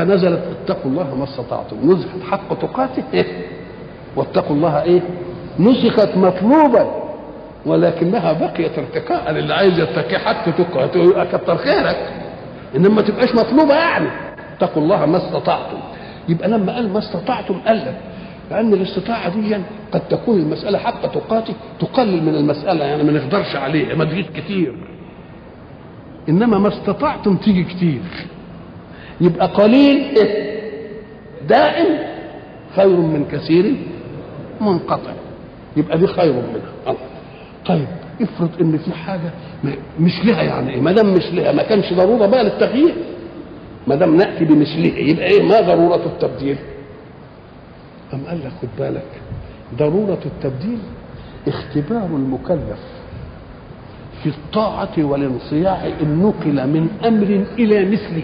فنزلت اتقوا الله ما استطعتم نزحت حق تقاته إيه؟ واتقوا الله ايه نسخت مطلوبا ولكنها بقيت ارتقاء للي عايز يتقي حق تقاته يبقى كتر خيرك انما ما تبقاش مطلوبه يعني اتقوا الله ما استطعتم يبقى لما قال ما استطعتم قال لك لان الاستطاعه دي قد تكون المساله حق تقاته تقلل من المساله يعني ما نقدرش عليها ما تجيش كتير انما ما استطعتم تيجي كتير يبقى قليل دائم خير من كثير منقطع يبقى دي خير منها الله. طيب افرض ان في حاجه مش لها يعني ايه ما دام مش لها ما كانش ضروره بقى للتغيير ما دام ناتي بمثله يبقى ايه ما ضروره التبديل أم قال لك خد بالك ضرورة التبديل اختبار المكلف في الطاعة والانصياع إن نقل من أمر إلى مثله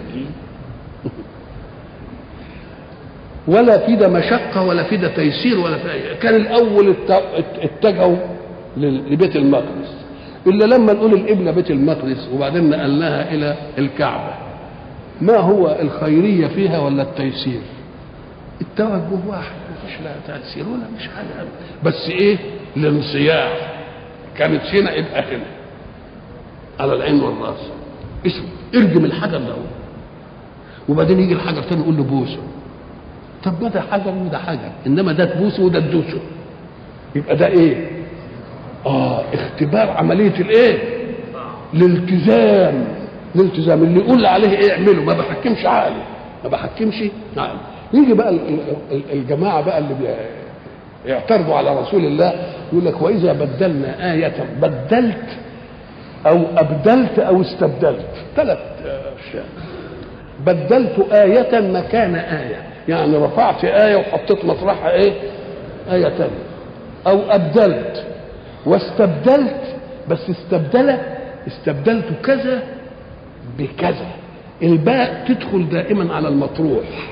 ولا في ده مشقة ولا في ده تيسير ولا في كان الأول اتجهوا لبيت المقدس إلا لما نقول القبلة بيت المقدس وبعدين نقلناها إلى الكعبة ما هو الخيرية فيها ولا التيسير التوجه واحد مفيش لها تأثير ولا مش حاجة بس إيه الانصياع كانت هنا يبقى هنا على العين والراس اسمه ارجم الحجر الأول وبعدين يجي الحجر تاني يقول له بوسه طب ما ده حجر وده حجر انما ده تبوسه وده تدوسه يبقى ده ايه اه اختبار عمليه الايه الالتزام الالتزام اللي يقول عليه ايه اعمله ما بحكمش عقلي ما بحكمش عقلي يجي بقى الجماعه بقى اللي يعترضوا على رسول الله يقول لك واذا بدلنا آية بدلت او ابدلت او استبدلت ثلاث اشياء بدلت آية مكان آية يعني رفعت آية وحطيت مطرحها إيه؟ آية تانية أو أبدلت واستبدلت بس استبدل استبدلت كذا بكذا الباء تدخل دائما على المطروح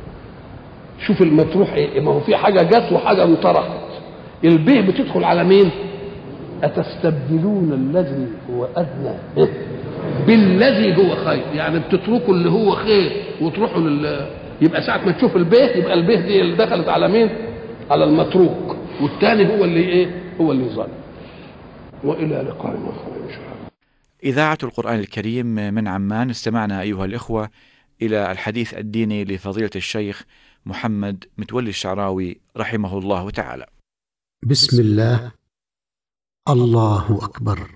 شوف المطروح ايه ما هو في حاجه جت وحاجه انطرحت البيه بتدخل على مين اتستبدلون الذي هو ادنى بالذي هو خير يعني بتتركوا اللي هو خير وتروحوا لل يبقى ساعة ما تشوف البيه يبقى البيه دي اللي دخلت على مين؟ على المتروك والثاني هو اللي ايه؟ هو اللي ظلم. والى لقاء اخر ان شاء الله. إذاعة القرآن الكريم من عمان استمعنا أيها الإخوة إلى الحديث الديني لفضيلة الشيخ محمد متولي الشعراوي رحمه الله تعالى. بسم الله الله أكبر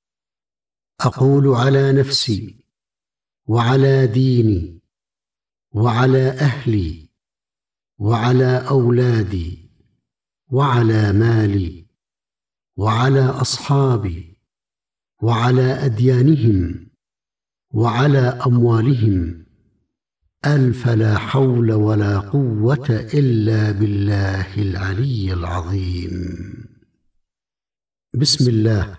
اقول على نفسي وعلى ديني وعلى اهلي وعلى اولادي وعلى مالي وعلى اصحابي وعلى اديانهم وعلى اموالهم الف لا حول ولا قوه الا بالله العلي العظيم بسم الله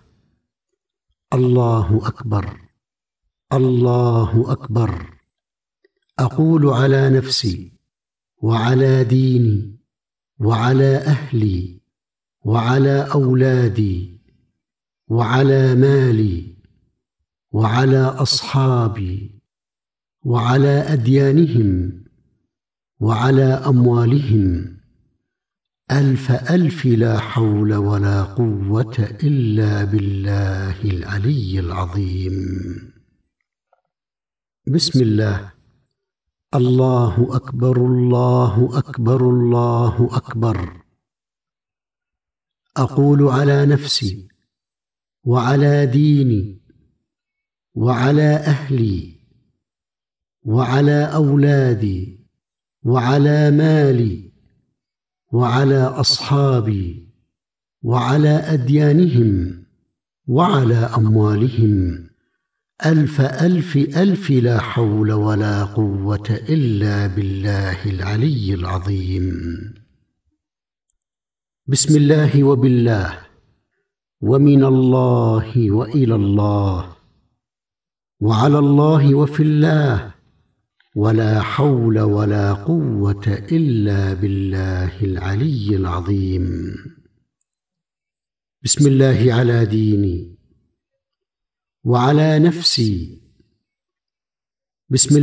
الله اكبر الله اكبر اقول على نفسي وعلى ديني وعلى اهلي وعلى اولادي وعلى مالي وعلى اصحابي وعلى اديانهم وعلى اموالهم الف الف لا حول ولا قوه الا بالله العلي العظيم بسم الله الله اكبر الله اكبر الله اكبر اقول على نفسي وعلى ديني وعلى اهلي وعلى اولادي وعلى مالي وعلى اصحابي وعلى اديانهم وعلى اموالهم الف الف الف لا حول ولا قوه الا بالله العلي العظيم بسم الله وبالله ومن الله والى الله وعلى الله وفي الله ولا حول ولا قوه الا بالله العلي العظيم بسم الله على ديني وعلى نفسي بسم الله